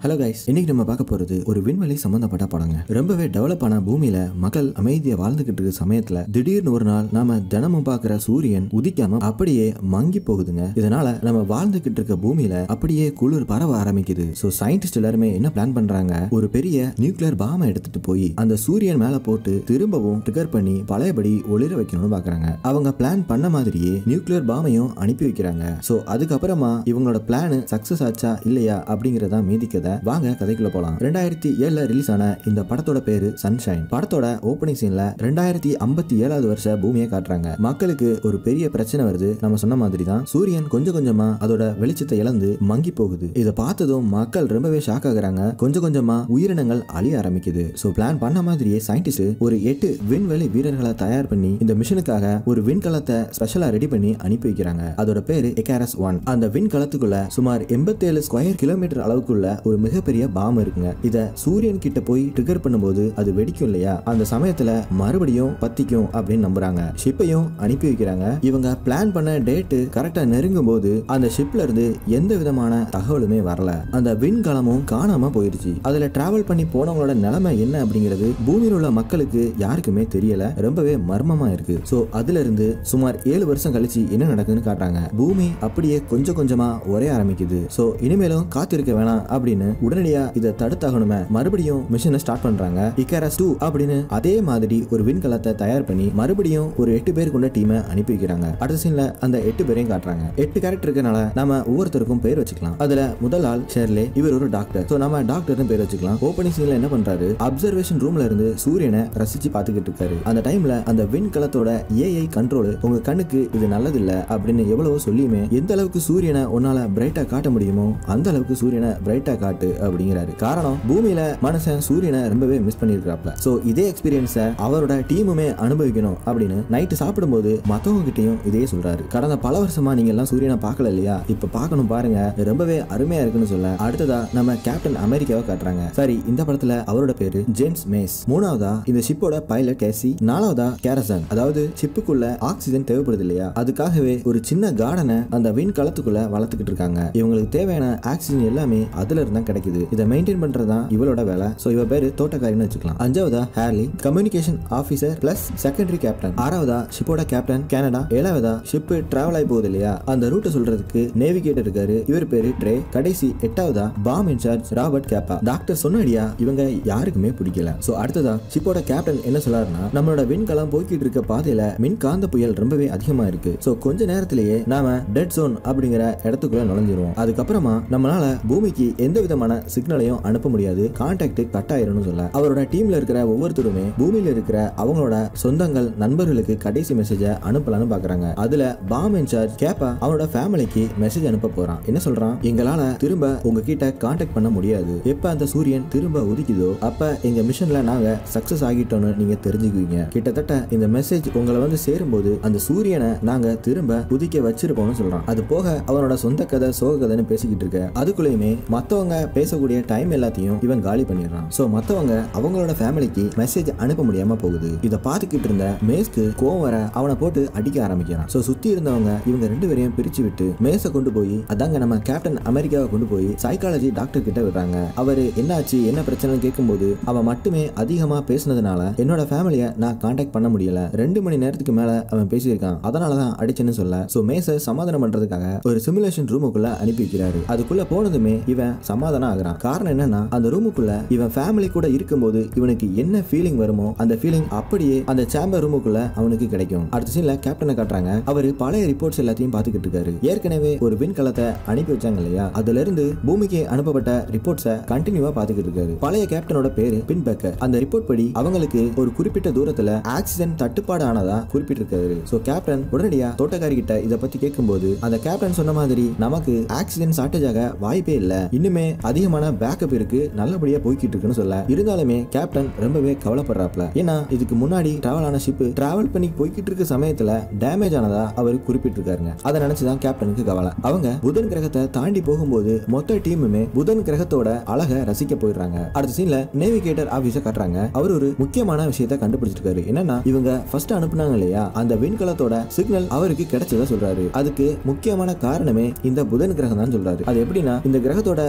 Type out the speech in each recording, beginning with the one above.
hello guys இன்னைக்கு நம்ம பார்க்க போறது ஒரு விண்வெளி சம்பந்தப்பட்ட படங்க ரொம்பவே டெவலப் ஆன பூமியில மக்கள் அமைதியா வாழ்ந்துகிட்டு இருக்க சமயத்துல திடீர்னு ஒரு நாள் நாம தினமும் பார்க்கிற சூரியன் உதிக்காம அப்படியே மங்கி போகுதுங்க இதனால நம்ம வாழ்ந்துகிட்டு இருக்க பூமியில அப்படியே குளிர் பரவ ஆரம்பிக்குது சோ சயின்டிஸ்ட் எல்லாருமே என்ன பிளான் பண்றாங்க ஒரு பெரிய நியூக்ளியர் பாமை எடுத்துட்டு போய் அந்த சூரியன் மேல போட்டு திரும்பவும் ட்ரிகர் பண்ணி பழையபடி ஒளிர வைக்கணும்னு பாக்குறாங்க அவங்க பிளான் பண்ண மாதிரியே நியூக்ளியர் பாமையும் அனுப்பி வைக்கிறாங்க சோ அதுக்கப்புறமா இவங்களோட பிளான் சக்சஸ் ஆச்சா இல்லையா அப்படிங்கறத மீதி கதை வாங்க கதைக்குள்ள போலாம் ரெண்டாயிரத்தி ஏழுல ரிலீஸ் ஆன இந்த படத்தோட பேரு சன்ஷைன் படத்தோட ஓப்பனிங் சீன்ல ரெண்டாயிரத்தி ஐம்பத்தி ஏழாவது வருஷ பூமியை காட்டுறாங்க மக்களுக்கு ஒரு பெரிய பிரச்சனை வருது நம்ம சொன்ன மாதிரி தான் சூரியன் கொஞ்சம் கொஞ்சமா அதோட வெளிச்சத்தை இழந்து மங்கி போகுது இதை பார்த்ததும் மக்கள் ரொம்பவே ஷாக் ஆகுறாங்க கொஞ்சம் கொஞ்சமா உயிரினங்கள் அழிய ஆரம்பிக்குது சோ பிளான் பண்ண மாதிரியே சயின்டிஸ்ட் ஒரு எட்டு விண்வெளி வீரர்களை தயார் பண்ணி இந்த மிஷனுக்காக ஒரு விண்கலத்தை ஸ்பெஷலா ரெடி பண்ணி அனுப்பி வைக்கிறாங்க அதோட பேரு எக்காரஸ் ஒன் அந்த விண்கலத்துக்குள்ள சுமார் எண்பத்தேழு ஸ்கொயர் கிலோமீட்டர் அளவுக்குள்ள ஒரு மிகப்பெரிய பாம் இருக்குங்க இத சூரியன் கிட்ட போய் ட்ரிகர் பண்ணும்போது அது வெடிக்கும் இல்லையா அந்த சமயத்துல மறுபடியும் பத்திக்கும் அப்படின்னு நம்புறாங்க ஷிப்பையும் அனுப்பி வைக்கிறாங்க இவங்க பிளான் பண்ண டேட்டு கரெக்டா நெருங்கும் போது அந்த ஷிப்ல இருந்து எந்த விதமான தகவலுமே வரல அந்த விண்கலமும் காணாம போயிருச்சு அதுல டிராவல் பண்ணி போனவங்களோட நிலைமை என்ன அப்படிங்கிறது பூமியில் உள்ள மக்களுக்கு யாருக்குமே தெரியல ரொம்பவே மர்மமா இருக்கு சோ அதுல இருந்து சுமார் ஏழு வருஷம் கழிச்சு என்ன நடக்குதுன்னு காட்டுறாங்க பூமி அப்படியே கொஞ்சம் கொஞ்சமா உரைய ஆரம்பிக்குது சோ இனிமேலும் காத்திருக்க வேணாம் அப்படின்னு உடனடியா இதை தடுத்தாகணுமே மறுபடியும் மிஷனை ஸ்டார்ட் பண்றாங்க இக்காரஸ் டூ அப்படின்னு அதே மாதிரி ஒரு விண்கலத்தை தயார் பண்ணி மறுபடியும் ஒரு எட்டு பேர் கொண்ட டீமை அனுப்பி வைக்கிறாங்க அடுத்த சீன்ல அந்த எட்டு பேரையும் காட்டுறாங்க எட்டு கேரக்டர் இருக்கனால நம்ம ஒவ்வொருத்தருக்கும் பேர் வச்சுக்கலாம் அதுல முதல் ஆள் ஷெர்லே இவர் ஒரு டாக்டர் சோ நம்ம டாக்டர்னு பேர் வச்சுக்கலாம் ஓப்பனிங் சீன்ல என்ன பண்றாரு அப்சர்வேஷன் ரூம்ல இருந்து சூரியனை ரசிச்சு பாத்துக்கிட்டு இருக்காரு அந்த டைம்ல அந்த விண்கலத்தோட ஏஐ கண்ட்ரோல் உங்க கண்ணுக்கு இது நல்லது இல்ல அப்படின்னு எவ்வளவோ சொல்லியுமே எந்த அளவுக்கு சூரியனை உன்னால பிரைட்டா காட்ட முடியுமோ அந்த அளவுக்கு சூரியனை பிரைட்டா காட்டு அப்படிங்கிறாரு காரணம் பூமியில மனுஷன் சூரியனை ரொம்பவே மிஸ் பண்ணிருக்காப்ல சோ இதே எக்ஸ்பீரியன்ஸை அவரோட டீமுமே அனுபவிக்கணும் அப்படின்னு நைட்டு சாப்பிடும்போது மத்தவங்க கிட்டயும் இதே சொல்றாரு கடந்த பல வருஷமா நீங்க எல்லாம் சூரியனை பார்க்கல இல்லையா இப்ப பார்க்கணும் பாருங்க ரொம்பவே அருமையா இருக்குன்னு சொல்ல அடுத்ததா நம்ம கேப்டன் அமெரிக்காவை காட்டுறாங்க சரி இந்த படத்துல அவரோட பேரு ஜேம்ஸ் மேஸ் மூணாவதா இந்த ஷிப்போட பைலட் கேசி நாலாவதா கேரசன் அதாவது ஷிப்புக்குள்ள ஆக்சிஜன் தேவைப்படுது இல்லையா அதுக்காகவே ஒரு சின்ன கார்டனை அந்த விண்கலத்துக்குள்ள வளர்த்துக்கிட்டு இருக்காங்க இவங்களுக்கு தேவையான ஆக்சிஜன் எல்லாமே அதுல இருந்தா கிடைக்குது இதை மெயின்டைன் பண்றதுதான் இவளோட வேலை சோ இவ பேரு தோட்டக்காரின்னு வச்சுக்கலாம் அஞ்சாவதா Harvey communication officer plus secondary captain ஆறாவதா ஷிப்போட கேப்டன் கனடா ஏழாவதா ஷிப் டிராவல் ஆகி போகுது இல்லையா அந்த ரூட்டை சொல்றதுக்கு நேவிகேட்டர் இருக்காரு இவர் பேரு ட்ரே கடைசி எட்டாவதா bomb incharge Robert Capa doctor சொன்னடியா இவங்க யாருக்குமே பிடிக்கல சோ அடுத்ததா ஷிப்போட கேப்டன் என்ன சொல்லாருன்னா நம்மளோட விண்கலம் போய்கிட்டு இருக்க பாதையில மின்காந்த புயல் ரொம்பவே அதிகமா இருக்கு சோ கொஞ்ச நேரத்திலேயே நாம டெட் ஜோன் அப்படிங்கிற இடத்துக்குள்ள நுழைஞ்சிருவோம் அதுக்கப்புறமா நம்மளால பூமிக்கு எந்த விதமான சிக்னலையும் அனுப்ப முடியாது கான்டாக்ட் கட் ஆயிரும்னு சொல்ல அவரோட டீம்ல இருக்கிற ஒவ்வொருத்தருமே பூமியில இருக்கிற அவங்களோட சொந்தங்கள் நண்பர்களுக்கு கடைசி மெசேஜை அனுப்பலாம்னு பாக்குறாங்க அதுல பாம் இன்சார்ஜ் கேப்பா அவனோட ஃபேமிலிக்கு மெசேஜ் அனுப்ப போறான் என்ன சொல்றான் எங்களால திரும்ப உங்ககிட்ட கான்டாக்ட் பண்ண முடியாது எப்ப அந்த சூரியன் திரும்ப உதிக்குதோ அப்ப எங்க மிஷன்ல நாங்க சக்சஸ் ஆகிட்டோம்னு நீங்க தெரிஞ்சுக்குவீங்க கிட்டத்தட்ட இந்த மெசேஜ் உங்களை வந்து சேரும்போது அந்த சூரியனை நாங்க திரும்ப உதிக்க வச்சிருப்போம்னு சொல்றான் அது போக அவனோட சொந்த கதை சோக கதைன்னு பேசிக்கிட்டு இருக்க அதுக்குள்ளயுமே மத்தவங்க பேசக்கூடிய டைம் எல்லாத்தையும் இவன் காலி பண்ணிடுறான் சோ மத்தவங்க அவங்களோட ஃபேமிலிக்கு மெசேஜ் அனுப்ப முடியாம போகுது இதை பார்த்துக்கிட்டு இருந்த மேஸ்க்கு கோவம் வர அவனை போட்டு அடிக்க ஆரம்பிக்கிறான் சோ சுத்தி இருந்தவங்க இவங்க ரெண்டு பேரையும் பிரிச்சு விட்டு மேஸை கொண்டு போய் அதாங்க நம்ம கேப்டன் அமெரிக்காவை கொண்டு போய் சைக்காலஜி டாக்டர் கிட்ட விடுறாங்க அவரு என்னாச்சு என்ன பிரச்சனைன்னு கேட்கும்போது அவன் மட்டுமே அதிகமா பேசுனதுனால என்னோட ஃபேமிலியை நான் காண்டாக்ட் பண்ண முடியல ரெண்டு மணி நேரத்துக்கு மேல அவன் பேசியிருக்கான் அதனாலதான் அடிச்சேன்னு சொல்ல சோ மேஸை சமாதானம் பண்றதுக்காக ஒரு சிமுலேஷன் ரூமுக்குள்ள அனுப்பி வைக்கிறாரு அதுக்குள்ள போனதுமே இவன் சமாதானம் ஆகுறான் காரணம் என்னன்னா அந்த ரூமுக்குள்ள இவன் ஃபேமிலி கூட இருக்கும்போது இவனுக்கு என்ன ஃபீலிங் வருமோ அந்த ஃபீலிங் அப்படியே அந்த சேம்பர் ரூமுக்குள்ள அவனுக்கு கிடைக்கும் அடுத்த சீன்ல கேப்டனை காட்டுறாங்க அவரு பழைய ரிப்போர்ட்ஸ் எல்லாத்தையும் பாத்துக்கிட்டு இருக்காரு ஏற்கனவே ஒரு விண்கலத்தை அனுப்பி வச்சாங்க இல்லையா அதுல இருந்து பூமிக்கு அனுப்பப்பட்ட ரிப்போர்ட்ஸை கண்டினியூவா பாத்துக்கிட்டு இருக்காரு பழைய கேப்டனோட பேரு பின் பெக்கர் அந்த ரிப்போர்ட் படி அவங்களுக்கு ஒரு குறிப்பிட்ட தூரத்துல ஆக்சிஜன் தட்டுப்பாடு ஆனதா குறிப்பிட்டிருக்காரு சோ கேப்டன் உடனடியா தோட்டக்காரி கிட்ட இத பத்தி கேட்கும்போது அந்த கேப்டன் சொன்ன மாதிரி நமக்கு ஆக்சிஜன் ஷார்டேஜ் ஆக வாய்ப்பே இல்ல இன்னுமே அதிகமான பேக்கப் இருக்கு நல்லபடியா போய்கிட்டு இருக்குன்னு சொல்ல இருந்தாலுமே கேப்டன் ரொம்பவே கவலைப்படுறாப்ல ஏன்னா இதுக்கு முன்னாடி டிராவல் ஆன ஷிப் டிராவல் பண்ணி போய்கிட்டு இருக்க சமயத்துல டேமேஜ் ஆனதா அவர் குறிப்பிட்டிருக்காருங்க அதை நினைச்சுதான் கேப்டனுக்கு கவலை அவங்க புதன் கிரகத்தை தாண்டி போகும்போது மொத்த டீமுமே புதன் கிரகத்தோட அழகை ரசிக்க போயிடுறாங்க அடுத்த சீன்ல நேவிகேட்டர் ஆபீஸ காட்டுறாங்க அவர் ஒரு முக்கியமான விஷயத்த கண்டுபிடிச்சிருக்காரு என்னன்னா இவங்க ஃபர்ஸ்ட் அனுப்புனாங்க இல்லையா அந்த விண்கலத்தோட சிக்னல் அவருக்கு கிடைச்சதா சொல்றாரு அதுக்கு முக்கியமான காரணமே இந்த புதன் கிரகம் தான் சொல்றாரு அது எப்படின்னா இந்த கிரகத்தோட மேல்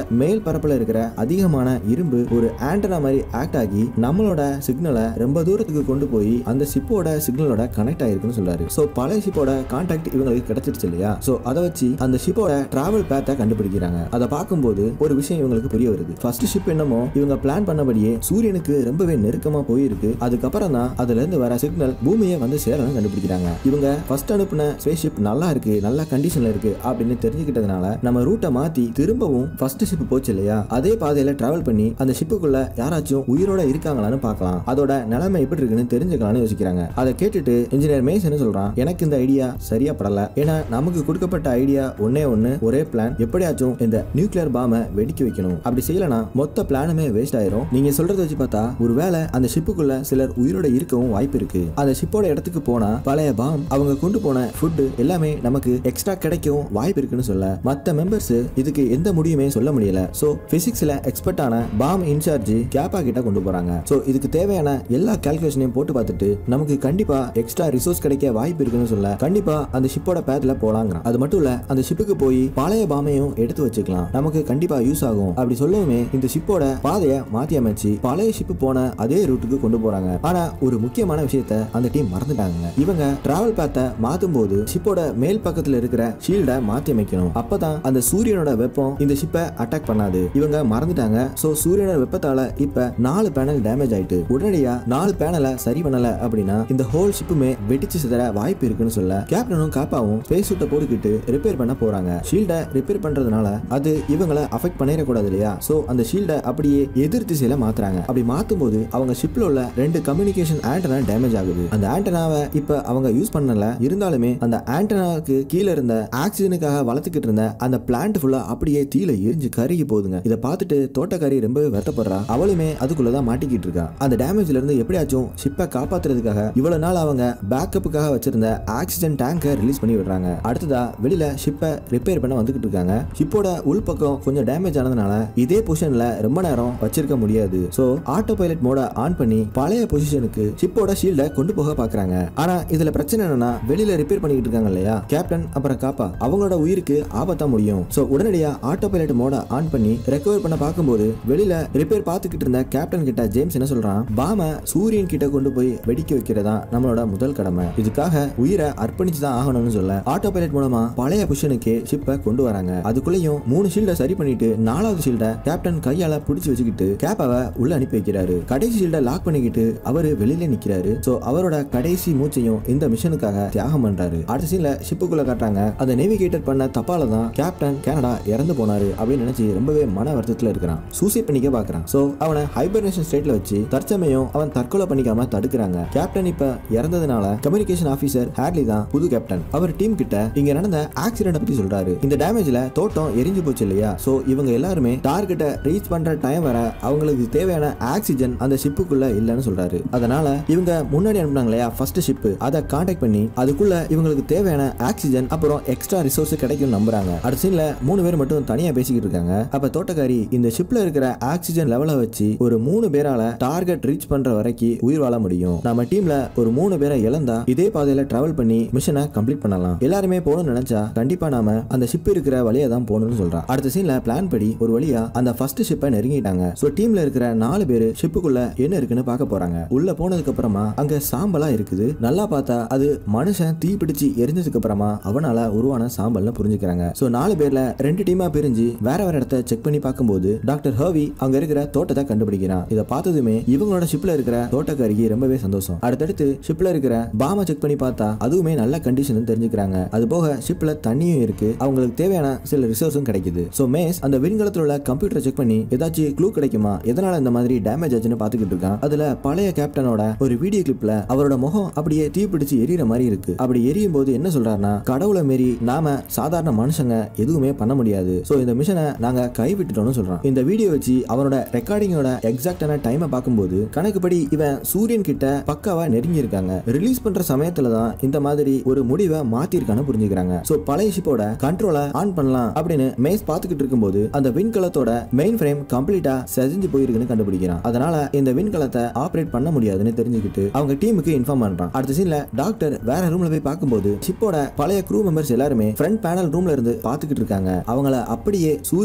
மேற்பரப்புல இருக்கிற அதிகமான இரும்பு ஒரு ஆண்டனா மாதிரி ஆக்ட் ஆகி நம்மளோட சிக்னலை ரொம்ப தூரத்துக்கு கொண்டு போய் அந்த ஷிப்போட சிக்னலோட கனெக்ட் ஆயிருக்குன்னு சொல்றாரு சோ பழைய ஷிப்போட கான்டாக்ட் இவங்களுக்கு கிடைச்சிருச்சு இல்லையா சோ அதை வச்சு அந்த ஷிப்போட டிராவல் பேத்தை கண்டுபிடிக்கிறாங்க அதை பார்க்கும்போது ஒரு விஷயம் இவங்களுக்கு புரிய வருது ஃபர்ஸ்ட் ஷிப் என்னமோ இவங்க பிளான் பண்ணபடியே சூரியனுக்கு ரொம்பவே நெருக்கமா போயிருக்கு அதுக்கப்புறம் தான் அதுல இருந்து வர சிக்னல் பூமியை வந்து சேரணும் கண்டுபிடிக்கிறாங்க இவங்க ஃபர்ஸ்ட் அனுப்புன ஸ்பேஸ் ஷிப் நல்லா இருக்கு நல்ல கண்டிஷன்ல இருக்கு அப்படின்னு தெரிஞ்சுக்கிட்டதுனால நம்ம ரூட்டை மாத்தி திரும்பவும் ஃபர்ஸ்ட் ஷிப் போச்சு இல்லையா அதே பாதையில டிராவல் பண்ணி அந்த ஷிப்புக்குள்ள யாராச்சும் உயிரோட இருக்காங்களான்னு பார்க்கலாம் அதோட நிலைமை எப்படி இருக்குன்னு தெரிஞ்சுக்கலாம்னு யோசிக்கிறாங்க அதை கேட்டுட்டு இன்ஜினியர் மேஸ் என்ன சொல்றான் எனக்கு இந்த ஐடியா சரியா படல ஏன்னா நமக்கு கொடுக்கப்பட்ட ஐடியா ஒன்னே ஒன்னு ஒரே பிளான் எப்படியாச்சும் இந்த நியூக்ளியர் பாமை வெடிக்க வைக்கணும் அப்படி செய்யலனா மொத்த பிளானுமே வேஸ்ட் ஆயிரும் நீங்க சொல்றத வச்சு பார்த்தா ஒருவேளை அந்த ஷிப்புக்குள்ள சிலர் உயிரோட இருக்கவும் வாய்ப்பு இருக்கு அந்த ஷிப்போட இடத்துக்கு போனா பழைய பாம் அவங்க கொண்டு போன ஃபுட் எல்லாமே நமக்கு எக்ஸ்ட்ரா கிடைக்கும் வாய்ப்பு இருக்குன்னு சொல்ல மத்த மெம்பர்ஸ் இதுக்கு எந்த முடியுமே சொல்ல முடியல சோ பிசிக்ஸ்ல எக்ஸ்பர்ட்டான பாம் இன்சார்ஜ் கேப்பா கிட்ட கொண்டு போறாங்க சோ இதுக்கு தேவையான எல்லா கால்குலேஷனையும் போட்டு பார்த்துட்டு நமக்கு கண்டிப்பா எக்ஸ்ட்ரா ரிசோர்ஸ் கிடைக்க வாய்ப்பு இருக்குன்னு சொல்ல கண்டிப்பா அந்த ஷிப்போட பேத்ல போலாங்கிறான் அது மட்டும் இல்ல அந்த ஷிப்புக்கு போய் பழைய பாமையும் எடுத்து வச்சுக்கலாம் நமக்கு கண்டிப்பா யூஸ் ஆகும் அப்படி சொல்லவுமே இந்த ஷிப்போட பாதையை மாத்தி அமைச்சு பழைய ஷிப்பு போன அதே ரூட்டுக்கு கொண்டு போறாங்க ஆனா ஒரு முக்கியமான விஷயத்த அந்த டீம் மறந்துட்டாங்க இவங்க டிராவல் பேத்தை மாத்தும் போது ஷிப்போட மேல் பக்கத்துல இருக்கிற ஷீல்டை மாத்தி அமைக்கணும் அப்பதான் அந்த சூரியனோட வெப்பம் இந்த ஷிப்பை அட்டாக் பண்ணாது இவங்க மறந்துட்டாங்க சோ சூரியனோட வெப்பத்தால இப்ப நாலு பேனல் டேமேஜ் ஆயிட்டு உடனடியா நாலு பேனலை சரி பண்ணல அப்படின்னா இந்த ஹோல் ஷிப்புமே வெடிச்சு சிதற வாய்ப்பு இருக்குன்னு சொல்ல கேப்டனும் காப்பாவும் ஃபேஸ் சூட்டை போட்டுக்கிட்டு ரிப்பேர் பண்ண போறாங்க ஷீல்டை ரிப்பேர் பண்றதுனால அது இவங்கள அஃபெக்ட் பண்ணிடக்கூடாது இல்லையா சோ அந்த ஷீல்டை அப்படியே எதிர் திசையில மாத்துறாங்க அப்படி மாத்தும் போது அவங்க ஷிப்ல உள்ள ரெண்டு கம்யூனிகேஷன் ஆண்டனா டேமேஜ் ஆகுது அந்த ஆண்டனாவை இப்ப அவங்க யூஸ் பண்ணல இருந்தாலுமே அந்த ஆண்டனாவுக்கு கீழே இருந்த ஆக்சிஜனுக்காக வளர்த்துக்கிட்டு இருந்த அந்த பிளான்ட் ஃபுல்லா அப்படியே தீல எரிஞ்சு கருகி போகுதுங்க இதை பார்த்துட்டு தோட்டக்காரி ரொம்பவே வருத்தப்படுறா அவளுமே அதுக்குள்ளதான் மாட்டிக்கிட்டு இருக்கா அந்த டேமேஜ்ல இருந்து எப்படியாச்சும் ஷிப்பை காப்பாத்துறதுக்காக இவ்வளவு நாள் அவங்க பேக்கப்புக்காக வச்சிருந்த ஆக்சிஜன் டேங்கை ரிலீஸ் பண்ணி விடுறாங்க அடுத்ததா வெளியில ஷிப்பை ரிப்பேர் பண்ண வந்துகிட்டு இருக்காங்க ஷிப்போட உள்பக்கம் கொஞ்சம் டேமேஜ் ஆனதுனால இதே பொசிஷன்ல ரொம்ப நேரம் வச்சிருக்க முடியாது சோ ஆட்டோ பைலட் மோட ஆன் பண்ணி பழைய பொசிஷனுக்கு ஷிப்போட ஷீல்டை கொண்டு போக பாக்குறாங்க ஆனா இதுல பிரச்சனை என்னன்னா வெளியில ரிப்பேர் பண்ணிக்கிட்டு இருக்காங்க இல்லையா கேப்டன் அப்புறம் காப்பா அவங்களோட உயிருக்கு ஆபத்தா முடியும் சோ உடனடியா ஆட்டோ பைலட் மோட ஆன் பண்ணி ரெக்கவர் பண்ண பார்க்கும்போது வெளியில ரிப்பேர் பார்த்துக்கிட்டு இருந்த கேப்டன் கிட்ட ஜேம்ஸ் என்ன சொல்றான் பாம சூரியன் கிட்ட கொண்டு போய் வெடிக்க வைக்கிறதா நம்மளோட முதல் கடமை இதுக்காக உயிரை அர்ப்பணிச்சு தான் ஆகணும்னு சொல்ல ஆட்டோ பைலட் மூலமா பழைய பொசிஷனுக்கு ஷிப்பை கொண்டு வராங்க அதுக்குள்ளேயும் மூணு ஷீல்டை சரி பண்ணிட்டு நாலாவது ஷீல்டை கேப்டன் கையால பிடிச்சு வச்சுக்கிட்டு கேப்பாவை உள்ள அனுப்பி வைக்கிறாரு கடைசி ஷீல்டை லாக் பண்ணிக்கிட்டு அவரு வெளியில நிக்கிறாரு சோ அவரோட கடைசி மூச்சையும் இந்த மிஷனுக்காக தியாகம் பண்றாரு அடுத்த சீன்ல ஷிப்புக்குள்ள காட்டுறாங்க அந்த நேவிகேட்டர் பண்ண தப்பால தான் கேப்டன் கனடா இறந்து போனாரு அப்படின்னு நினைச்சு ரொம்பவே மன வருத்தத்துல இருக்கிறான் சூசைட் பண்ணிக்க பாக்குறான் சோ அவனை ஹைபர்னேஷன் ஸ்டேட்ல வச்சு தற்சமயம் அவன் தற்கொலை பண்ணிக்காம தடுக்கிறாங்க கேப்டன் இப்ப இறந்ததுனால கம்யூனிகேஷன் ஆபீசர் ஹேட்லி தான் புது கேப்டன் அவர் டீம் கிட்ட இங்க நடந்த ஆக்சிடென்ட் பத்தி சொல்றாரு இந்த டேமேஜ்ல தோட்டம் எரிஞ்சு போச்சு இல்லையா சோ இவங்க எல்லாருமே டார்கெட்டை ரீச் பண்ற டைம் வர அவங்களுக்கு தேவையான ஆக்சிஜன் அந்த ஷிப்புக்குள்ள இல்லைன்னு சொல்றாரு அதனால இவங்க முன்னாடி அனுப்புனாங்க இல்லையா ஃபர்ஸ்ட் ஷிப் அதை காண்டாக்ட் பண்ணி அதுக்குள்ள இவங்களுக்கு தேவையான ஆக்சிஜன் அப்புறம் எக்ஸ்ட்ரா ரிசோர்ஸ் கிடைக்கும் நம்புறாங்க அடுத்த சீன்ல மூணு பேர் மட்டும் தனியா பேசிக்கிட்டு இருக்காங்க அப்ப தோட்டக்காரி இந்த ஷிப்ல இருக்கிற ஆக்சிஜன் லெவலை வச்சு ஒரு மூணு பேரால டார்கெட் ரீச் பண்ற வரைக்கும் உயிர் வாழ முடியும் நம்ம டீம்ல ஒரு மூணு பேரை இழந்தா இதே பாதையில டிராவல் பண்ணி மிஷனை கம்ப்ளீட் பண்ணலாம் எல்லாருமே போகணும்னு நினைச்சா கண்டிப்பா நாம அந்த ஷிப் இருக்கிற வழியை தான் போகணும்னு சொல்றான் அடுத்த சீன்ல பிளான் படி ஒரு வழியா அந்த ஃபர்ஸ்ட் ஷிப்பை நெருங்கிட்டாங்க சோ டீம்ல இருக்கிற நாலு பேர் ஷிப்புக்குள்ள என்ன இருக்குன்னு பார்க்க போறாங்க உள்ள போனதுக்கு அப்புறமா அங்க சாம்பலா இருக்குது நல்லா பார்த்தா அது மனுஷன் தீ பிடிச்சு எரிஞ்சதுக்கு அப்புறமா அவனால உருவான சாம்பல்னு புரிஞ்சுக்கிறாங்க சோ நாலு பேர்ல ரெண்டு டீமா பிரிஞ்சு வேற வேற இடத்த செக் பண்ணி பார்க்கும்போது டாக்டர் ஹர்வி அங்க இருக்கிற தோட்டத்தை கண்டுபிடிக்கிறான் இதை பார்த்ததுமே இவங்களோட ஷிப்ல இருக்கிற தோட்டக்காரிக்கு ரொம்பவே சந்தோஷம் அடுத்தடுத்து ஷிப்ல இருக்கிற பாம செக் பண்ணி பார்த்தா அதுவுமே நல்ல கண்டிஷன் தெரிஞ்சுக்கிறாங்க அது போக ஷிப்ல தண்ணியும் இருக்கு அவங்களுக்கு தேவையான சில ரிசோர்ஸும் கிடைக்குது சோ மேஸ் அந்த விண்கலத்துல உள்ள கம்ப்யூட்டரை செக் பண்ணி ஏதாச்சும் க்ளூ கிடைக்குமா எதனால இந்த மாதிரி டேமேஜ் ஆச்சுன்னு பாத்துக்கிட்டு இருக்கான் அதுல பழைய கேப்டனோட ஒரு வீடியோ கிளிப்ல அவரோட முகம் அப்படியே தீ பிடிச்சு எரியற மாதிரி இருக்கு அப்படி எரியும் போது என்ன சொல்றாருன்னா கடவுளை மீறி நாம சாதாரண மனுஷங்க எதுவுமே பண்ண முடியாது சோ இந்த மிஷனை நாங்க கைவிட்டுட்டோம்னு சொல்றான் இந்த வீடியோ வச்சு அவனோட ரெக்கார்டிங்கோட எக்ஸாக்டான டைமை பார்க்கும்போது கணக்குப்படி இவன் சூரியன் கிட்ட பக்காவா நெருங்கி இருக்காங்க ரிலீஸ் பண்ற சமயத்துல தான் இந்த மாதிரி ஒரு முடிவை மாத்திருக்கான்னு புரிஞ்சுக்கிறாங்க சோ பழைய ஷிப்போட கண்ட்ரோலை ஆன் பண்ணலாம் அப்படின்னு மேஸ் பாத்துக்கிட்டு இருக்கும்போது அந்த விண்கலத்தோட மெயின் ஃப்ரேம் கம்ப்ளீட்டா செஞ்சு போயிருக்குன்னு கண்டுபிடிக்கிறான் அதனால இந்த விண்கலத்தை ஆபரேட் பண்ண முடியாதுன்னு தெரிஞ்சுக்கிட்டு அவங்க டீமுக்கு இன்ஃபார்ம் பண்றான் அடுத்த சீன்ல டாக்டர் வேற ரூம்ல போய் பார்க்கும்போது ஷிப்போட பழைய க்ரூ மெம்பர்ஸ் எல்லாருமே ஃப்ரண்ட் பேனல் ரூம்ல இருந்து பாத்துக்கிட்டு இருக்காங்க அவங்கள அப்படியே சூரியன்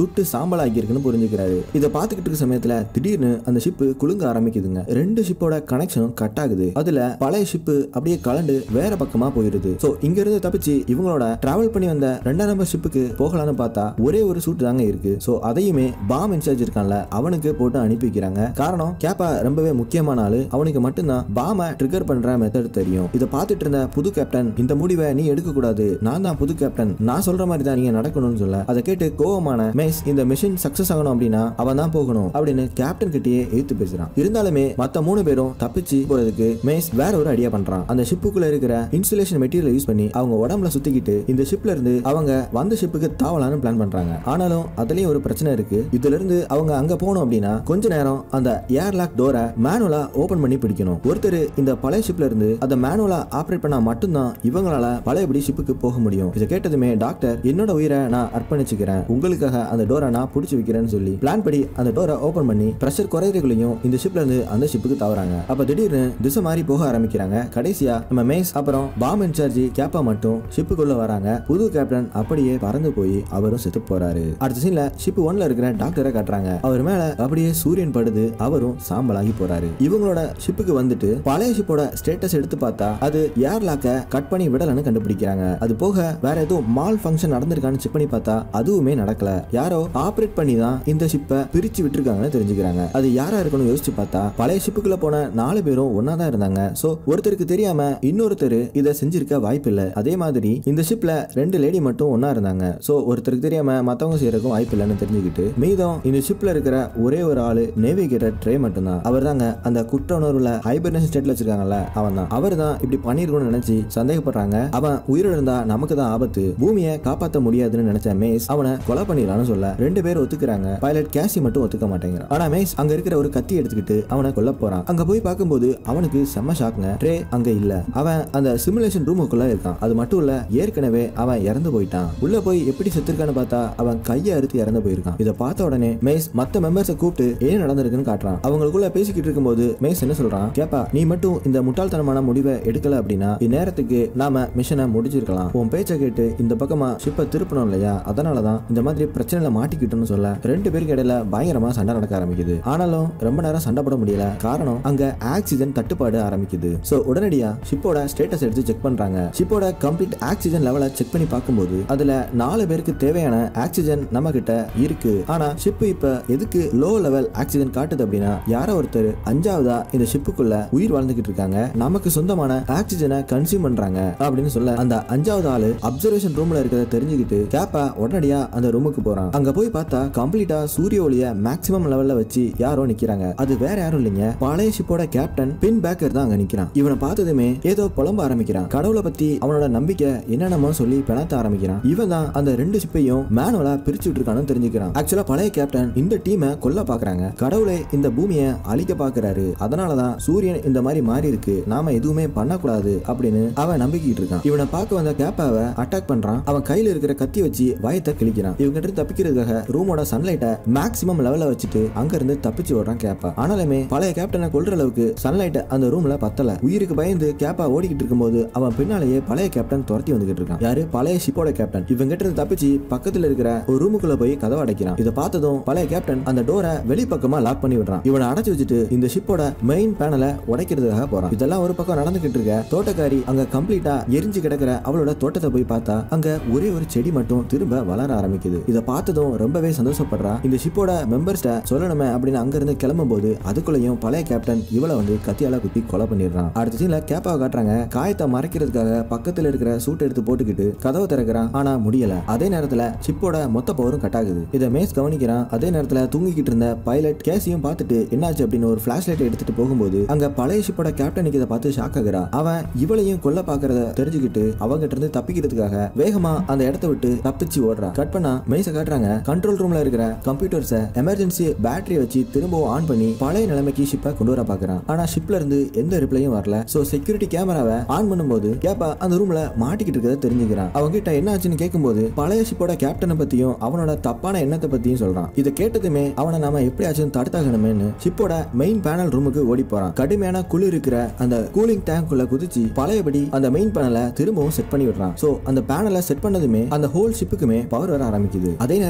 சுட்டு சாம்பல் ஆகியிருக்குன்னு புரிஞ்சுக்கிறாரு இதை பார்த்துக்கிட்டு இருக்க சமயத்துல திடீர்னு அந்த ஷிப்பு குலுங்க ஆரம்பிக்குதுங்க ரெண்டு ஷிப்போட கனெக்ஷனும் கட் ஆகுது அதுல பழைய ஷிப்பு அப்படியே கலண்டு வேற பக்கமா போயிருது சோ இங்க இருந்து தப்பிச்சு இவங்களோட டிராவல் பண்ணி வந்த ரெண்டாம் நம்பர் ஷிப்புக்கு போகலான்னு பார்த்தா ஒரே ஒரு சூட் தாங்க இருக்கு சோ அதையுமே பாம் இன்சார்ஜ் இருக்கான்ல அவனுக்கு போட்டு அனுப்பி வைக்கிறாங்க காரணம் கேப்பா ரொம்பவே முக்கியமான ஆளு அவனுக்கு மட்டும்தான் பாம ட்ரிகர் பண்ற மெத்தட் தெரியும் இதை பார்த்துட்டு இருந்த புது கேப்டன் இந்த முடிவை நீ எடுக்க கூடாது நான் தான் புது கேப்டன் நான் சொல்ற மாதிரி தான் நீங்க நடக்கணும்னு சொல்ல அதை கேட்டு கோவமான மேஸ் இந்த மிஷன் சக்சஸ் ஆகணும் அப்படின்னா அவன் தான் போகணும் அப்படின்னு கேப்டன் கிட்டயே எதிர்த்து பேசுறான் இருந்தாலுமே மத்த மூணு பேரும் தப்பிச்சு போறதுக்கு மேஸ் வேற ஒரு ஐடியா பண்றான் அந்த ஷிப்புக்குள்ள இருக்கிற இன்சுலேஷன் மெட்டீரியல் யூஸ் பண்ணி அவங்க உடம்புல சுத்திக்கிட்டு இந்த ஷிப்ல இருந்து அவங்க வந்த ஷிப்புக்கு தாவலான்னு பிளான் பண்றாங்க ஆனாலும் அதுலயும் ஒரு பிரச்சனை இருக்கு இதுல இருந்து அவங்க அங்க போகணும் அப்படின்னா கொஞ்ச நேரம் அந்த ஏர்லாக் டோரை மேனுவலா ஓபன் பண்ணி பிடிக்கணும் ஒருத்தர் இந்த பழைய ஷிப்ல இருந்து அதை மேனுவலா ஆப்ரேட் பண்ணா மட்டும்தான் இவங்களால பழையபடி ஷிப்புக்கு போக முடியும் இதை கேட்டதுமே டாக்டர் என்னோட உயிரை நான் அர்ப்பணிச்சுக்கிறேன் உங்களுக்காக அந்த டோரை நான் பிடிச்சி வைக்கிறேன்னு சொல்லி பிளான் படி அந்த டோரை ஓபன் பண்ணி பிரஷர் குறையறதுக்குள்ளேயும் இந்த ஷிப்ல இருந்து அந்த ஷிப்புக்கு தவறாங்க அப்ப திடீர்னு திசை மாறி போக ஆரம்பிக்கிறாங்க கடைசியா நம்ம மேஸ் அப்புறம் பாம் இன்சார்ஜி கேப்பா மட்டும் ஷிப்புக்குள்ள வராங்க புது கேப்டன் அப்படியே பறந்து போய் அவரும் செத்து போறாரு அடுத்த சீன்ல ஷிப் ஒன்ல இருக்கிற டாக்டரை காட்டுறாங்க அவர் மேல அப்படியே சூரியன் படுது அவரும் சாம்பலாகி போறாரு இவங்களோட ஷிப்புக்கு வந்துட்டு பழைய ஷிப்போட ஸ்டேட்டஸ் எடுத்து பார்த்தா அது ஏர்லாக்க கட் பண்ணி விடலன்னு கண்டுபிடிக்கிறாங்க அது போக வேற எதுவும் மால் ஃபங்க்ஷன் நடந்திருக்கான்னு செக் பண்ணி பார்த்தா அதுவுமே நடக்கல யாரோ ஆப்ரேட் பண்ணி தான் இந்த ஷிப்பை பிரிச்சு விட்டுருக்காங்கன்னு தெரிஞ்சுக்கிறாங்க அது யாரா இருக்குன்னு யோசிச்சு பார்த்தா பழைய ஷிப்புக்குள்ள போன நாலு பேரும் ஒன்னா தான் இருந்தாங்க சோ ஒருத்தருக்கு தெரியாம இன்னொருத்தர் இதை செஞ்சிருக்க வாய்ப்பு இல்ல அதே மாதிரி இந்த ஷிப்ல ரெண்டு லேடி மட்டும் ஒன்னா இருந்தாங்க சோ ஒருத்தருக்கு தெரியாம மத்தவங்க செய்யறதுக்கும் வாய்ப்பு இல்லைன்னு தெரிஞ்சுக்கிட்டு மீதம் இந்த ஷிப்ல இருக்கிற ஒரே ஒரு ஆளு நேவிகேட்டர் ட்ரே மட்டும்தான் அவர் தாங்க அந்த குற்ற உணர்வுல ஹைபர்னேஷன் ஸ்டேட்ல வச்சிருக்காங்கல்ல அவன் தான் அவர் தான் இப்படி பண்ணிருக்கணும்னு நினைச்சு சந்தேகப்படுறாங்க அவன் உயிரிழந்தா நமக்கு தான் ஆபத்து பூமியை காப்பாத்த முடியாதுன்னு நினைச்ச மேஸ் அவனை கொலை பண்ணிடலாம்னு சொல்ல ரெண்டு பேர் ஒத்துக்கிறாங்க பைலட் கேசி மட்டும் ஒத்துக்க மாட்டேங்கிறான் ஆனா மேஸ் அங்க இருக்கிற ஒரு கத்தி எடுத்துக்கிட்டு அவனை கொல்ல போறான் அங்க போய் பார்க்கும்போது அவனுக்கு செம்ம ஷாக்குங்க ட்ரே அங்க இல்ல அவன் அந்த சிமுலேஷன் ரூமுக்குள்ள இருக்கான் அது மட்டும் இல்ல ஏற்கனவே அவன் இறந்து போயிட்டான் உள்ள போய் எப்படி செத்துருக்கான்னு பார்த்தா அவன் கையை அறுத்து இறந்து போயிருக்கான் இதை பார்த்த உடனே மேஸ் மத்த மெம்பர்ஸை கூப்பிட்டு ஏன் நடந்திருக்குன்னு காட்டுறான் அவங்களுக்குள்ள பேசிக்கிட்டு இருக்கும்போது மேஸ் என்ன சொல்றான் கேப்பா நீ மட்டும் இந்த முட்டாள்தனமான முடிவை எடுக்கல அப்படின்னா இந்நேரத்துக்கு நாம மிஷனை முடிச்சிருக்கலாம் உன் பேச்சை கேட்டு இந்த பக்கமா ஷிப்பை திருப்பணும் இல்லையா அதனாலதான் இந்த மாதிரி பிரச்சனையில மாட்டிக்கிட்டோம்னு சொல்ல ரெண்டு பேருக்கு இடையில பயங்கரமா சண்டை நடக்க ஆரம்பிக்குது ஆனாலும் ரொம்ப நேரம் சண்டை போட முடியல காரணம் அங்க ஆக்சிஜன் தட்டுப்பாடு ஆரம்பிக்குது சோ உடனடியா ஷிப்போட ஸ்டேட்டஸ் எடுத்து செக் பண்றாங்க ஷிப்போட கம்ப்ளீட் ஆக்சிஜன் லெவலை செக் பண்ணி பார்க்கும்போது அதுல நாலு பேருக்கு தேவையான ஆக்சிஜன் நம்ம கிட்ட இருக்கு ஆனா ஷிப் இப்ப எதுக்கு லோ லெவல் ஆக்சிஜன் காட்டுது அப்படின்னா யாரோ ஒருத்தர் அஞ்சாவதா இந்த ஷிப்புக்குள்ள உயிர் வாழ்ந்துகிட்டு இருக்காங்க நமக்கு சொந்தமான ஆக்சிஜனை கன்சியூம் பண்றாங்க அப்படின்னு சொல்ல அந்த அஞ்சாவது ஆளு அப்சர்வேஷன் ரூம்ல இருக்கிறத தெரிஞ்சுக்கிட்டு கேப்பா உடனடியா அந்த ரூமுக்கு போறான் அங்க போய் பார்த்தா கம்ப்ளீட்டா சூரிய ஒளிய மேக்ஸிமம் லெவல்ல வச்சு யாரோ நிக்கிறாங்க அது வேற யாரும் இல்லைங்க பழைய ஷிப்போட கேப்டன் பின் பேக்கர் தான் அங்க நிக்கிறான் இவனை பார்த்ததுமே ஏதோ புலம்ப ஆரம்பிக்கிறான் கடவுளை பத்தி அவனோட நம்பிக்கை என்னென்னமோ சொல்லி பிணத்த ஆரம்பிக்கிறான் இவன் தான் அந்த ரெண்டு ஷிப்பையும் மேனுவலா பிரிச்சு விட்டுருக்கான்னு தெரிஞ்சுக்கிறான் ஆக்சுவலா பழைய கேப்டன் இந்த டீமை கொல்ல பாக்குறாங்க கடவுளை இந்த பூமியை அழிக்க பாக்குறாரு அதனாலதான் சூரியன் இந்த மாதிரி மாறி இருக்கு நாம எதுவுமே பண்ணக்கூடாது அப்படின்னு அவன் நம்பிக்கிட்டு இருக்கான் இவனை பார்க்க வந்த கேப்பாவை அட்டாக் பண்றான் அவன் கையில இருக்கிற கத்தி வச்சு வயத்தை கிழிக்கிறான் இவங்க கிட்ட தப்பிக்கிறதுக்காக ரூமோட சன்லைட்டை மேக்ஸிமம் லெவல்ல வச்சுட்டு அங்க இருந்து தப்பிச்சு ஓடுறான் கேப்பா ஆனாலுமே பழைய கேப்டனை கொல்ற அளவுக்கு சன்லைட்டை அந்த ரூம்ல பத்தல உயிருக்கு பயந்து கேப்பா ஓடிக்கிட்டு இருக்கும்போது அவன் பின்னாலேயே பழைய கேப்டன் துரத்தி வந்துகிட்டு இருக்கான் யாரு பழைய ஷிப்போட கேப்டன் இவங்க கிட்ட இருந்து தப்பிச்சு பக்கத்துல இருக்கிற ஒரு ரூமுக்குள்ள போய் கதவை அடைக்கிறான் இதை பார்த்ததும் பழைய கேப்டன் அந்த டோரை வெளிப்பக்கமா லாக் பண்ணி விடுறான் இவனை அடைச்சு வச்சுட்டு இந்த ஷிப்போட மெயின் பேனலை உடைக்கிறதுக்காக போறான் இதெல்லாம் ஒரு பக்கம் நடந்துகிட்டு இருக்க தோட்டக்காரி அங்க கம்ப்ளீட்டா எரிஞ்சு கிடக்கிற அவளோட தோட்டத்தை போய் பார்த்தா அங்க ஒரே ஒரு செடி மட்டும் திரும்ப வளர ஆரம்பிக்குது இதை பார்த்ததும் ரொம்பவே சந்தோஷப்படுறா இந்த ஷிப்போட மெம்பர்ஸ்ட சொல்லணுமே அப்படின்னு அங்க இருந்து கிளம்பும் போது அதுக்குள்ளேயும் பழைய கேப்டன் இவளை வந்து கத்தியால குத்தி கொலை பண்ணிடுறான் அடுத்த சீன்ல கேப்பாவை காட்டுறாங்க காயத்தை மறைக்கிறதுக்காக பக்கத்துல இருக்கிற சூட் எடுத்து போட்டுக்கிட்டு கதவை திறக்கிறான் ஆனா முடியல அதே நேரத்துல ஷிப்போட மொத்த பவரும் கட் ஆகுது இதை மேஸ் கவனிக்கிறான் அதே நேரத்துல தூங்கிக்கிட்டு இருந்த பைலட் கேசியும் பார்த்துட்டு என்னாச்சு அப்படின்னு ஒரு பிளாஷ் லைட் எடுத்துட்டு போகும்போது அங்க பழைய ஷிப்போட கேப்டனுக்கு இதை பார்த்து ஷாக் ஆகுறான் அவன் இவளையும் கொல்ல பாக்குறத தெரிஞ்சுக்கிட்டு அவங்கிட்ட இருந்து தப்பிக்கிறதுக்காக வேகமா அந்த இடத்த விட்டு தப்பிச்சு ஓடுறான் கட் பண்ணா மெய்ஸ காட்டுறாங்க கண்ட்ரோல் ரூம்ல இருக்கிற கம்ப்யூட்டர்ஸ எமர்ஜென்சி பேட்டரி வச்சு திரும்பவும் ஆன் பண்ணி பழைய நிலைமைக்கு ஷிப்பை கொண்டு வர பாக்குறான் ஆனா ஷிப்ல இருந்து எந்த ரிப்ளையும் வரல சோ செக்யூரிட்டி கேமராவை ஆன் பண்ணும்போது கேப்பா அந்த ரூம்ல மாட்டிக்கிட்டு இருக்கிறத தெரிஞ்சுக்கிறான் அவங்க கிட்ட என்ன ஆச்சுன்னு கேட்கும்போது பழைய ஷிப்போட கேப்டனை பத்தியும் அவனோட தப்பான எண்ணத்தை பத்தியும் சொல்றான் இதை கேட்டதுமே அவனை நாம எப்படியாச்சும் தடுத்தாகணுமேனு ஷிப்போட மெயின் பேனல் ரூமுக்கு ஓடி போறான் கடுமையான குளிர் இருக்கிற அந்த கூலிங் டேங்க் குள்ள குதிச்சு பழையபடி அந்த மெயின் பேனலை திரும்பவும் செட் பண்ணி விடுறான் சோ அந்த பேனலை செட் பண்ணதுமே அந்த ஹோல் ஷிப்புக்குமே பவர் வர ஆரம்பிக்குது அதே நேரத்துல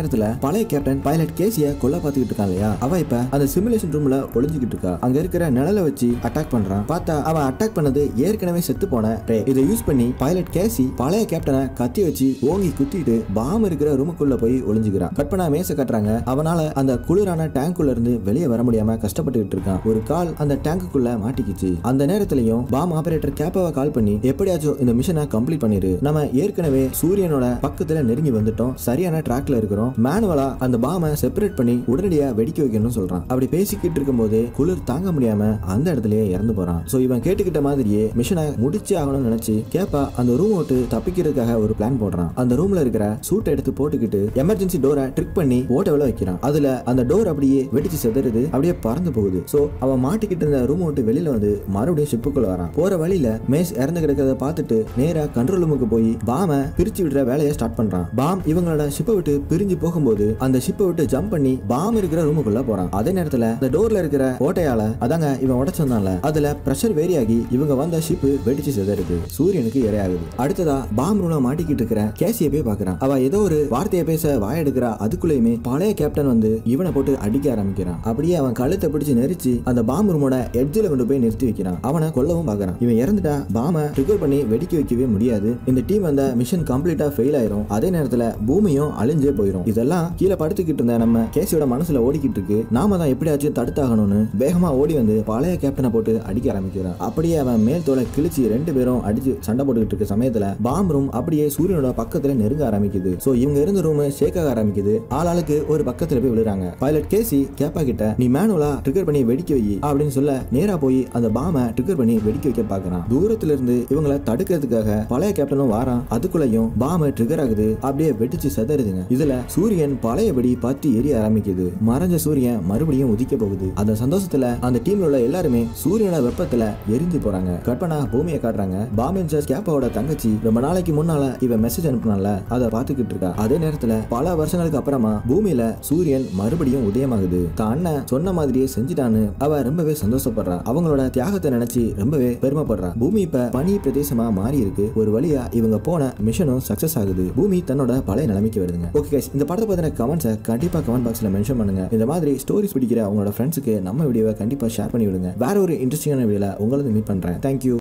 நேரத்துல பழைய கேப்டன் பைலட் கேசிய கொல்ல பார்த்துக்கிட்டு இருக்கான் இல்லையா அவ இப்ப அந்த சிமுலேஷன் ரூம்ல ஒளிஞ்சுக்கிட்டு இருக்கா அங்க இருக்கிற நிழலை வச்சு அட்டாக் பண்றான் பார்த்தா அவன் அட்டாக் பண்ணது ஏற்கனவே செத்து போன ரே இதை யூஸ் பண்ணி பைலட் கேசி பழைய கேப்டனை கத்தி வச்சு ஓங்கி குத்திட்டு பாம் இருக்கிற ரூமுக்குள்ள போய் ஒளிஞ்சுக்கிறான் கட் பண்ணா மேச கட்டுறாங்க அவனால அந்த குளிரான டேங்குள்ள இருந்து வெளியே வர முடியாம கஷ்டப்பட்டுக்கிட்டு இருக்கான் ஒரு கால் அந்த டேங்குக்குள்ள மாட்டிக்கிச்சு அந்த நேரத்திலையும் பாம் ஆபரேட்டர் கேப்பாவை கால் பண்ணி எப்படியாச்சும் இந்த மிஷனை கம்ப்ளீட் பண்ணிரு நம்ம ஏற்கனவே சூரியனோட பக்கத்துல நெருங்கி வந்துட்டோம் சரியான ட்ராக்ல இருக்கிறோம் மேனுவலா அந்த பாமை செப்பரேட் பண்ணி உடனடியா வெடிக்க வைக்கணும்னு சொல்றான் அப்படி பேசிக்கிட்டு இருக்கும்போது குளிர் தாங்க முடியாம அந்த இடத்துலயே இறந்து போறான் சோ இவன் கேட்டுக்கிட்ட மாதிரியே மிஷனை முடிச்சே ஆகணும்னு நினைச்சு கேப்பா அந்த ரூம் விட்டு தப்பிக்கிறதுக்காக ஒரு பிளான் போடுறான் அந்த ரூம்ல இருக்கிற சூட்டை எடுத்து போட்டுக்கிட்டு எமர்ஜென்சி டோரை ட்ரிக் பண்ணி ஓட்டவில் வைக்கிறான் அதுல அந்த டோர் அப்படியே வெடிச்சு செதறுது அப்படியே பறந்து போகுது சோ அவன் மாட்டிக்கிட்டு இருந்த ரூம் விட்டு வெளியில வந்து மறுபடியும் ஷிப்புக்குள்ள வரான் போற வழியில மேஸ் இறந்து கிடக்கிறத பார்த்துட்டு நேரா கண்ட்ரோல் ரூமுக்கு போய் பாம பிரிச்சு விடுற வேலையை ஸ்டார்ட் பண்றான் பாம் இவங்களோட ஷிப்பை விட்டு பிரிஞ்சு போகும்போது அந்த ஷிப்பை விட்டு ஜம்ப் பண்ணி பாம் இருக்கிற ரூமுக்குள்ள போறான் அதே நேரத்துல அந்த டோர்ல இருக்கிற ஓட்டையால அதாங்க இவன் உடைச்சிருந்தான்ல அதுல பிரஷர் வேரி ஆகி இவங்க வந்த ஷிப்பு வெடிச்சு செதறுது சூரியனுக்கு இரையாகுது அடுத்ததா பாம் ரூம்ல மாட்டிக்கிட்டு இருக்கிற கேசிய போய் பாக்குறான் அவ ஏதோ ஒரு வார்த்தையை பேச வாயெடுக்கிறா அதுக்குள்ளயுமே பழைய கேப்டன் வந்து இவனை போட்டு அடிக்க ஆரம்பிக்கிறான் அப்படியே அவன் கழுத்தை பிடிச்சு நெரிச்சு அந்த பாம் ரூமோட எட்ஜில் கொண்டு போய் நிறுத்தி வைக்கிறான் அவனை கொல்லவும் பாக்குறான் இவன் இறந்துட்டா பாம ட்ரிகர் பண்ணி வெடிக்க வைக்கவே முடியாது இந்த டீம் அந்த மிஷன் கம்ப்ளீட்டா ஃபெயில் ஆயிரும் அதே நேரத்துல பூமியும் அழிஞ்சே போயிடும் இதெல்லாம் கீழே படுத்துக்கிட்டு இருந்த நம்ம கேசியோட மனசுல ஓடிக்கிட்டு இருக்கு நாம தான் எப்படியாச்சும் தடுத்தாகணும்னு வேகமா ஓடி வந்து பழைய கேப்டனை போட்டு அடிக்க ஆரம்பிக்கிறான் அப்படியே அவன் மேல் தோலை கிழிச்சு ரெண்டு பேரும் அடிச்சு சண்டை போட்டுக்கிட்டு இருக்க சமயத்துல பாம் ரூம் அப்படியே சூரியனோட பக்கத்துல நெருங்க ஆரம்பிக்குது சோ இவங்க இருந்த ரூம் ஷேக் ஆக ஆரம்பிக்குது ஆளாளுக்கு ஒரு பக்கத்துல போய் விழுறாங்க பைலட் கேசி கேப்பா கிட்ட நீ மேனுவலா ட்ரிகர் பண்ணி வெடிக்க வை அப்படின்னு சொல்ல நேரா போய் அந்த பாம ட்ரிகர் பண்ணி வெடிக்க வைக்க பாக்குறான் தூரத்துல இருந்து இவங்கள தடுக்கிறதுக்காக பழைய கேப்டனும் வாரான் அதுக்குள்ளயும் பாம ட்ரிகர் ஆகுது அப்படியே வெடிச்சு செதறுதுங்க இதுல சூரியன் பழையபடி பத்தி எரிய ஆரம்பிக்குது மறைஞ்ச சூரியன் மறுபடியும் உதிக்க போகுது அந்த சந்தோஷத்துல அந்த டீம்ல உள்ள எல்லாருமே சூரியனோட வெப்பத்துல எரிஞ்சு போறாங்க கற்பனா பூமியை காட்டுறாங்க பாமென்சர்ஸ் கேப்பாவோட தங்கச்சி ரொம்ப நாளைக்கு முன்னால இவன் மெசேஜ் அனுப்புனால அதை பார்த்துக்கிட்டு இருக்கா அதே நேரத்துல பல வருஷங்களுக்கு அப்புறமா பூமியில சூரியன் மறுபடியும் உதயமாகுது தான் அண்ணன் சொன்ன மாதிரியே செஞ்சுட்டான்னு அவ ரொம்பவே சந்தோஷப்படுறா அவங்களோட தியாகத்தை நினைச்சு ரொம்பவே பெருமைப்படுறா பூமி இப்ப பனி பிரதேசமா மாறி இருக்கு ஒரு வழியா இவங்க போன மிஷனும் சக்சஸ் ஆகுது பூமி தன்னோட பழைய நிலைமைக்கு வருதுங்க ஓகே guys இந்த படத்தை பத்தின கமெண்ட்ஸை கண்டிப்பா கமெண்ட் பாக்ஸ்ல மென்ஷன் பண்ணுங்க இந்த மாதிரி ஸ்டோரிஸ் பிடிக்கிற அவங்களோட ஃப்ரெண்ட்ஸுக்கு நம்ம வீடியோவை கண்டிப்பா ஷேர் பண்ணி விடுங்க வேற ஒரு இன்ட்ரெஸ்டிங்கான வீடியோல உங்களை மீட் பண்றேன் தேங்க்யூ